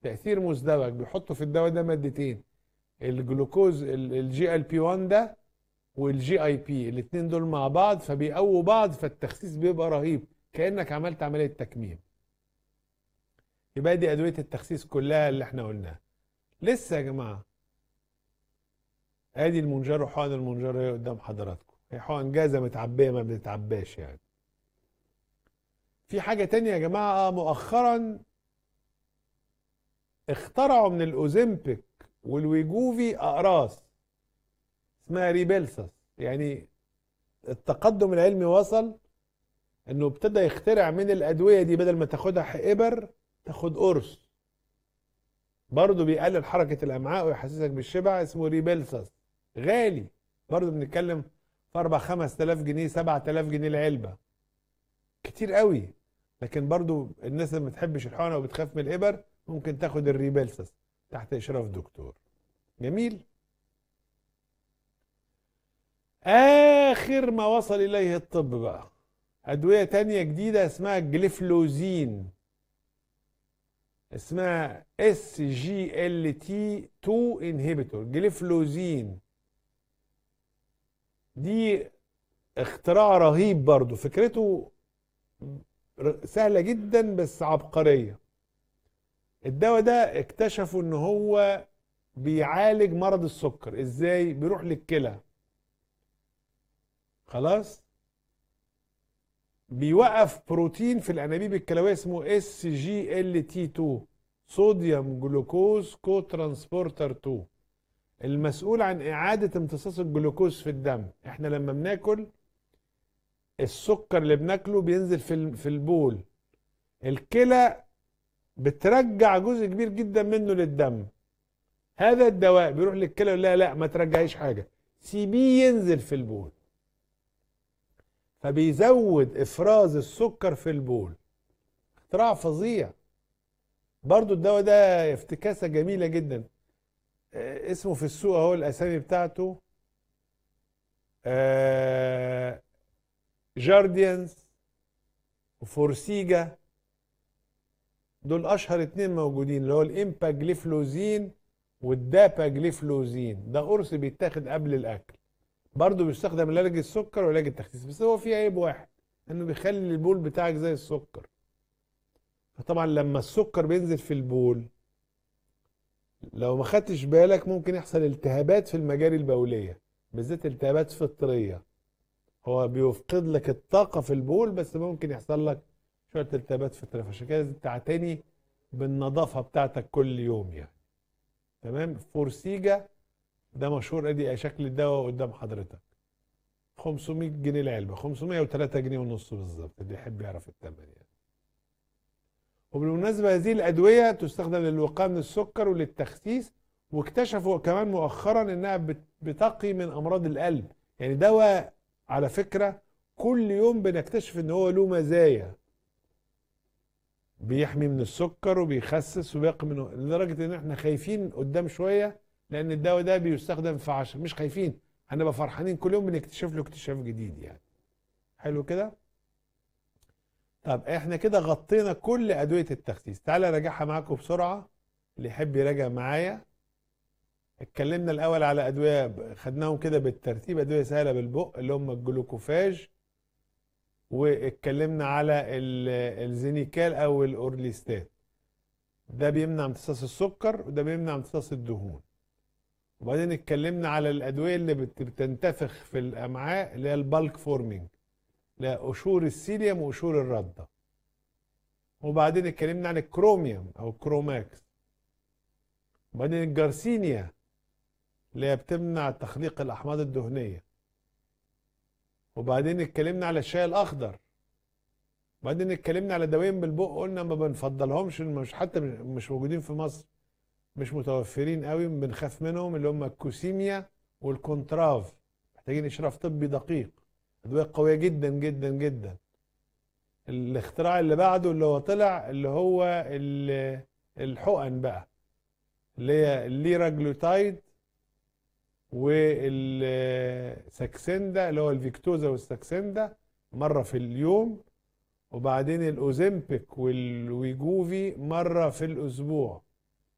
تاثير مزدوج بيحطوا في الدواء ده مادتين الجلوكوز الجي ال بي 1 ده والجي اي بي الاثنين دول مع بعض فبيقووا بعض فالتخسيس بيبقى رهيب كانك عملت عمليه تكميم يبقى دي ادويه التخسيس كلها اللي احنا قلناها لسه يا جماعه ادي المنجر وحقن المنجر اهي قدام حضراتكم هي حقن جاهزه متعبيه ما بتتعباش يعني في حاجه تانية يا جماعه مؤخرا اخترعوا من الاوزمبيك والويجوفي اقراص اسمها ريبيلسس يعني التقدم العلمي وصل انه ابتدى يخترع من الادويه دي بدل ما تاخدها ابر تاخد قرص برضه بيقلل حركه الامعاء ويحسسك بالشبع اسمه ريبيلسس غالي برضه بنتكلم في 4 5000 جنيه 7000 جنيه العلبه كتير قوي لكن برضه الناس اللي ما بتحبش الحقنه وبتخاف من الابر ممكن تاخد الريبيلسس تحت اشراف دكتور جميل اخر ما وصل اليه الطب بقى ادويه تانية جديده اسمها جليفلوزين اسمها اس جي ال تي 2 انهبيتور جليفلوزين دي اختراع رهيب برضو فكرته سهله جدا بس عبقريه الدواء ده اكتشفوا ان هو بيعالج مرض السكر ازاي بيروح للكلى خلاص بيوقف بروتين في الانابيب الكلويه اسمه اس جي ال تي 2 صوديوم جلوكوز كو ترانسبورتر 2 المسؤول عن اعاده امتصاص الجلوكوز في الدم احنا لما بناكل السكر اللي بناكله بينزل في في البول الكلى بترجع جزء كبير جدا منه للدم هذا الدواء بيروح للكلى يقول لها لا ما ترجعيش حاجه سيبيه ينزل في البول فبيزود افراز السكر في البول اختراع فظيع برضو الدواء ده افتكاسه جميله جدا اه اسمه في السوق اهو الاسامي بتاعته اه جارديانز وفورسيجا دول اشهر اتنين موجودين اللي هو الامباجليفلوزين والداباجليفلوزين ده قرص بيتاخد قبل الاكل برضه بيستخدم لعلاج السكر وعلاج التخسيس بس هو فيه عيب واحد انه بيخلي البول بتاعك زي السكر فطبعا لما السكر بينزل في البول لو ما خدتش بالك ممكن يحصل التهابات في المجاري البوليه بالذات التهابات فطريه هو بيفقد لك الطاقه في البول بس ممكن يحصل لك شويه التهابات فطريه فعشان كده تعتني بالنظافه بتاعتك كل يوم يعني تمام فورسيجا ده مشهور ادي شكل الدواء قدام حضرتك 500 جنيه العلبه 503 جنيه ونص بالظبط اللي يحب يعرف الثمن يعني وبالمناسبه هذه الادويه تستخدم للوقايه من السكر وللتخسيس واكتشفوا كمان مؤخرا انها بتقي من امراض القلب يعني دواء على فكره كل يوم بنكتشف ان هو له مزايا بيحمي من السكر وبيخسس وبيقي منه لدرجه ان احنا خايفين قدام شويه لان الدواء ده بيستخدم في عشر مش خايفين هنبقى فرحانين كل يوم بنكتشف له اكتشاف جديد يعني حلو كده طب احنا كده غطينا كل ادويه التخسيس تعالى اراجعها معاكم بسرعه اللي يحب يراجع معايا اتكلمنا الاول على ادويه خدناهم كده بالترتيب ادويه سهله بالبق اللي هم الجلوكوفاج واتكلمنا على الزينيكال او الاورليستات ده بيمنع امتصاص السكر وده بيمنع امتصاص الدهون وبعدين اتكلمنا على الادويه اللي بتنتفخ في الامعاء اللي هي البالك فورمينج اللي هي قشور السيليوم وقشور الرده وبعدين اتكلمنا عن الكروميوم او الكروماكس وبعدين الجارسينيا اللي هي بتمنع تخليق الاحماض الدهنيه وبعدين اتكلمنا على الشاي الاخضر وبعدين اتكلمنا على دوايين بالبق قلنا ما بنفضلهمش مش حتى مش موجودين في مصر مش متوفرين قوي بنخاف منهم اللي هم الكوسيميا والكونتراف محتاجين اشراف طبي دقيق ادويه قويه جدا جدا جدا الاختراع اللي بعده اللي هو طلع اللي هو الحقن بقى اللي هي الليراجلوتايد والساكسندا اللي هو الفيكتوزا والساكسندا مره في اليوم وبعدين الاوزمبيك والويجوفي مره في الاسبوع